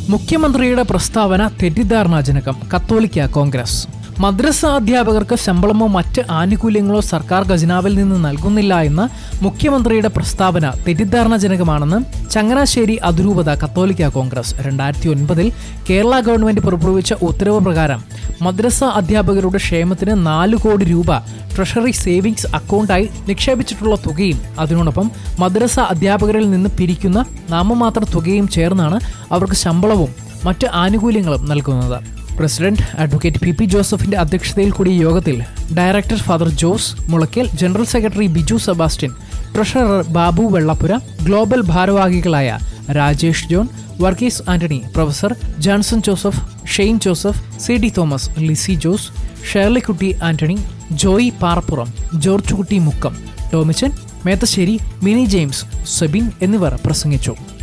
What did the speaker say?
മുഖ്യമന്ത്രിയുടെ പ്രസ്താവന തെറ്റിദ്ധാരണാജനകം കത്തോലിക്ക കോൺഗ്രസ് മദ്രസ അധ്യാപകർക്ക് ശമ്പളമോ മറ്റ് ആനുകൂല്യങ്ങളോ സർക്കാർ ഖജനാവിൽ നിന്ന് നൽകുന്നില്ല എന്ന മുഖ്യമന്ത്രിയുടെ പ്രസ്താവന തെറ്റിദ്ധാരണാജനകമാണെന്ന് ചങ്ങനാശ്ശേരി അതിരൂപത കത്തോലിക്ക കോൺഗ്രസ് രണ്ടായിരത്തി ഒൻപതിൽ കേരള ഗവൺമെന്റ് പുറപ്പെടുവിച്ച ഉത്തരവ് പ്രകാരം മദ്രസ അധ്യാപകരുടെ ക്ഷേമത്തിന് നാല് കോടി രൂപ ട്രഷറി സേവിങ്സ് അക്കൗണ്ടായി നിക്ഷേപിച്ചിട്ടുള്ള തുകയും അതിനോടൊപ്പം മദ്രസ അധ്യാപകരിൽ നിന്ന് പിരിക്കുന്ന നാമമാത്ര തുകയും ചേർന്നാണ് അവർക്ക് ശമ്പളവും മറ്റ് ആനുകൂല്യങ്ങളും നൽകുന്നത് പ്രസിഡന്റ് അഡ്വക്കേറ്റ് പി പി ജോസഫിന്റെ അധ്യക്ഷതയിൽ കൂടിയ യോഗത്തിൽ director father Jose Mulakkal general secretary Biju Sebastian treasurer Babu Vellappura global ഭാരവാഹികളായ Rajesh John Varghese Antony professor Johnson Joseph Shane Joseph C D Thomas Lissy Jose Shirleykutty Antony Joy Parappuram George Kutty Mukkam Tomichan Methasseri Mini James Sebin എന്നിവർ പ്രസംഗിച്ചു